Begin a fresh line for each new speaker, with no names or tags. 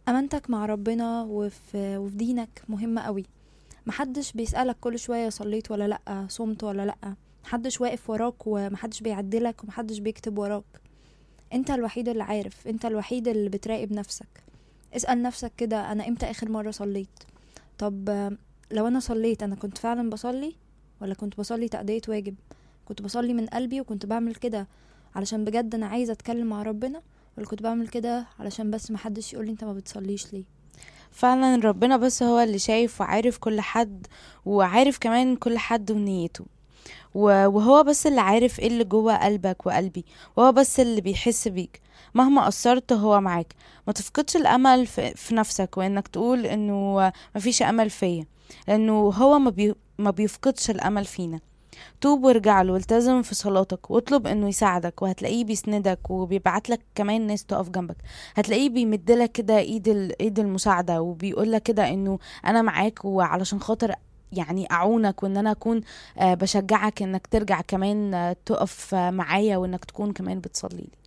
امانتك مع ربنا وفي, وفي دينك مهمة قوي محدش بيسألك كل شوية صليت ولا لأ صمت ولا لأ محدش واقف وراك ومحدش بيعدلك ومحدش بيكتب وراك انت الوحيد اللي عارف انت الوحيد اللي بتراقب نفسك اسأل نفسك كده انا امتى اخر مرة صليت طب آه، لو انا صليت انا كنت فعلا بصلي ولا كنت بصلي تأدية واجب كنت بصلي من قلبي وكنت بعمل كده علشان بجد انا عايزة اتكلم مع ربنا ولا كنت بعمل كده علشان بس محدش يقولي انت ما بتصليش ليه
فعلا ربنا بس هو اللي شايف وعارف كل حد وعارف كمان كل حد ونيته و- وهو بس اللي عارف ايه اللي جوه قلبك وقلبي وهو بس اللي بيحس بيك مهما قصرت هو معاك ما تفقدش الامل في, في نفسك وانك تقول انه مفيش امل فيا لانه هو ما, بي ما بيفقدش الامل فينا توب وارجع له والتزم في صلاتك واطلب انه يساعدك وهتلاقيه بيسندك وبيبعت لك كمان ناس تقف جنبك هتلاقيه بيمدلك كده ايد ال- ايد المساعده وبيقول لك كده انه انا معاك وعلشان خاطر يعني اعونك وان انا اكون آه، بشجعك انك ترجع كمان آه، تقف آه، معايا وانك تكون كمان بتصلي لي